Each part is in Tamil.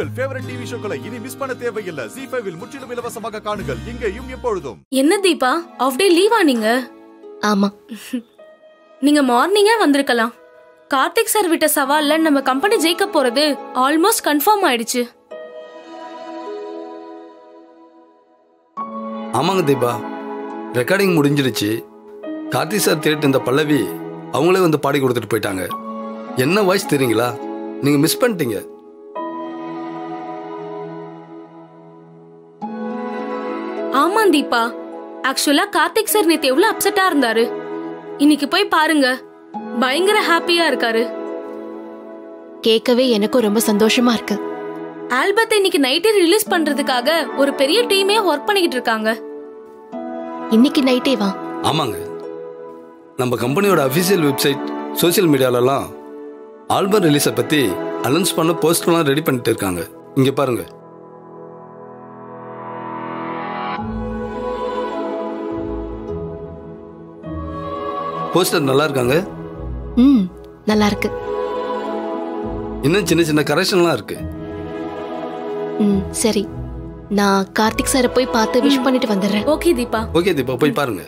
உங்கள் ஃபேவரட் டிவி ஷோக்களை இனி மிஸ் பண்ண தேவையில்லை ஜி ஃபைவில் முற்றிலும் இலவசமாக காணுங்கள் இங்கேயும் எப்பொழுதும் என்ன தீபா ஆஃப் டே லீவா நீங்க ஆமா நீங்க மார்னிங்கே வந்திருக்கலாம் கார்த்திக் சார் விட்ட சவால்ல நம்ம கம்பெனி ஜெயிக்க போறது ஆல்மோஸ்ட் கன்ஃபார்ம் ஆயிடுச்சு ஆமாங்க தீபா ரெக்கார்டிங் முடிஞ்சிருச்சு கார்த்தி சார் தேட்டு இந்த பல்லவி அவங்களே வந்து பாடி கொடுத்துட்டு போயிட்டாங்க என்ன வாய்ஸ் தெரியுங்களா நீங்க மிஸ் பண்ணிட்டீங்க ஆமா தீபா ஆக்சுவலா கார்த்திக் சார் நேத்து எவ்வளவு அப்செட்டா இருந்தாரு இன்னைக்கு போய் பாருங்க பயங்கர ஹாப்பியா இருக்காரு கேட்கவே எனக்கும் ரொம்ப சந்தோஷமா இருக்கு ஆல்பத்தை இன்னைக்கு நைட்டே ரிலீஸ் பண்றதுக்காக ஒரு பெரிய டீமே ஒர்க் பண்ணிக்கிட்டு இருக்காங்க இன்னைக்கு நைட்டே வா ஆமாங்க நம்ம கம்பெனியோட அஃபிஷியல் வெப்சைட் சோஷியல் மீடியாலலாம் ஆல்பம் ரிலீஸை பற்றி அனௌன்ஸ் பண்ண போஸ்டர்லாம் ரெடி பண்ணிட்டு இருக்காங்க இங்கே பாருங்க போஸ்டர் நல்லா இருக்காங்க ம் நல்லா இருக்கு இன்னும் சின்ன சின்ன கரெக்ஷன்லாம் இருக்கு ம் சரி நான் கார்த்திக் சாரை போய் பார்த்து விஷ் பண்ணிட்டு வந்துடுறேன் ஓகே தீபா ஓகே தீபா போய் பாருங்க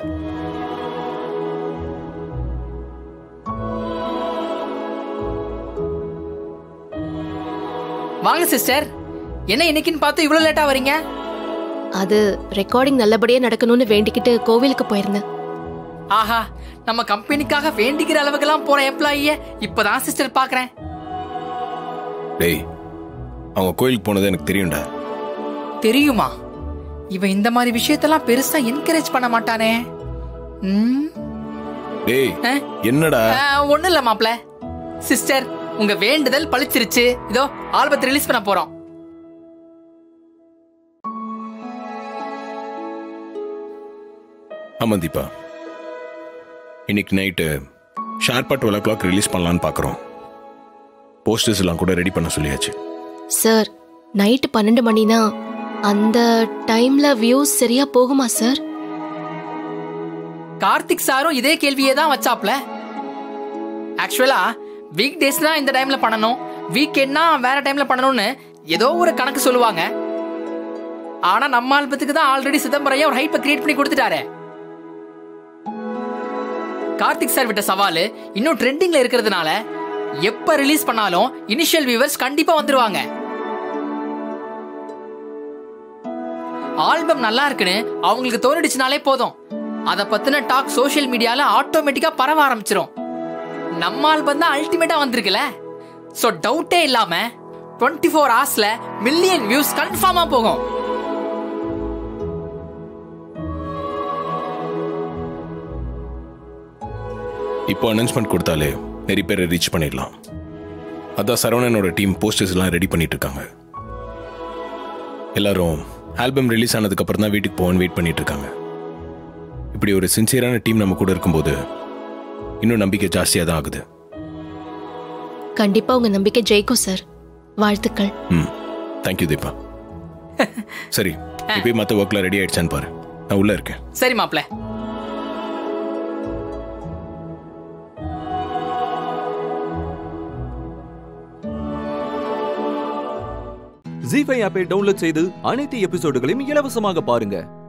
வாங்க சிஸ்டர் என்ன இன்னைக்குன்னு பார்த்து இவ்வளவு லேட்டா வரீங்க அது ரெக்கார்டிங் நல்லபடியா நடக்கணும்னு வேண்டிக்கிட்டு கோவிலுக்கு போயிருந்தேன் ஆஹா நம்ம கம்பெனிக்காக வேண்டிக்கிற அளவுக்கெல்லாம் போற எம்ப்ளாயிய இப்பதான் சிஸ்டர் பாக்குறேன் டேய் அவங்க கோயிலுக்கு போனது எனக்கு தெரியும்டா தெரியுமா இவன் இந்த மாதிரி விஷயத்தெல்லாம் பெருசா என்கரேஜ் பண்ண மாட்டானே ம், டேய் ஆ? என்னடா ஆ, ஒண்ணும் இல்ல மாப்ள சிஸ்டர் உங்க வேண்டுதல் பளிச்சிருச்சு இதோ ஆல்பத்தை ரிலீஸ் பண்ண போறோம் ஆமா தீபா இன்னைக்கு நைட்டு ஷார்ப்பா டுவெல் ஓ கிளாக் ரிலீஸ் பண்ணலான்னு பார்க்குறோம் போஸ்டர்ஸ் எல்லாம் கூட ரெடி பண்ண சொல்லியாச்சு சார் நைட்டு பன்னெண்டு மணினா அந்த டைம்ல வியூஸ் சரியா போகுமா சார் கார்த்திக் சாரும் இதே கேள்வியே தான் வச்சாப்ல ஆக்சுவலா வீக் டேஸ்னா இந்த டைம்ல பண்ணணும் வீக்கெண்ட்னா வேற டைம்ல பண்ணணும்னு ஏதோ ஒரு கணக்கு சொல்லுவாங்க ஆனா நம்ம ஆல்பத்துக்கு தான் ஆல்ரெடி சிதம்பரையா ஒரு ஹைப்பை கிரியேட் பண்ணி கொடுத்துட்டாரே கார்த்திக் சார் விட்ட சவாலு இன்னும் ட்ரெண்டிங்ல இருக்கிறதுனால எப்ப ரிலீஸ் பண்ணாலும் இனிஷியல் வியூவர்ஸ் கண்டிப்பா வந்துருவாங்க ஆல்பம் நல்லா இருக்குன்னு அவங்களுக்கு தோணிடுச்சுனாலே போதும் அத பத்தின டாக் சோஷியல் மீடியால ஆட்டோமேட்டிக்கா பரவ ஆரம்பிச்சிரும் நம்ம ஆல்பம் தான் அல்டிமேட்டா வந்திருக்குல சோ டவுட்டே இல்லாம 24 ஃபோர் ஹவர்ஸ்ல மில்லியன் வியூஸ் கன்ஃபார்மா போகும் இப்போ அனௌன்ஸ்மெண்ட் கொடுத்தாலே நிறைய பேரை ரீச் பண்ணிடலாம் அதான் சரவணனோட டீம் போஸ்டர்ஸ் எல்லாம் ரெடி பண்ணிட்டு இருக்காங்க எல்லாரும் ஆல்பம் ரிலீஸ் ஆனதுக்கு அப்புறம் தான் வீட்டுக்கு போகணும்னு வெயிட் பண்ணிட்டு இருக்காங்க இப்படி ஒரு சின்சியரான டீம் நம்ம கூட இருக்கும்போது இன்னும் நம்பிக்கை ஜாஸ்தியாக தான் ஆகுது கண்டிப்பா உங்க நம்பிக்கை ஜெயிக்கும் சார் வாழ்த்துக்கள் ம் தேங்க்யூ தீபா சரி இப்போ மற்ற ஒர்க்ல ரெடி ஆயிடுச்சான்னு பாரு நான் உள்ள இருக்கேன் சரி மாப்ள ஜி ஃபைவ் ஆப்பை டவுன்லோட் செய்து அனைத்து எபிசோடுகளையும் இலவசமாக பாருங்க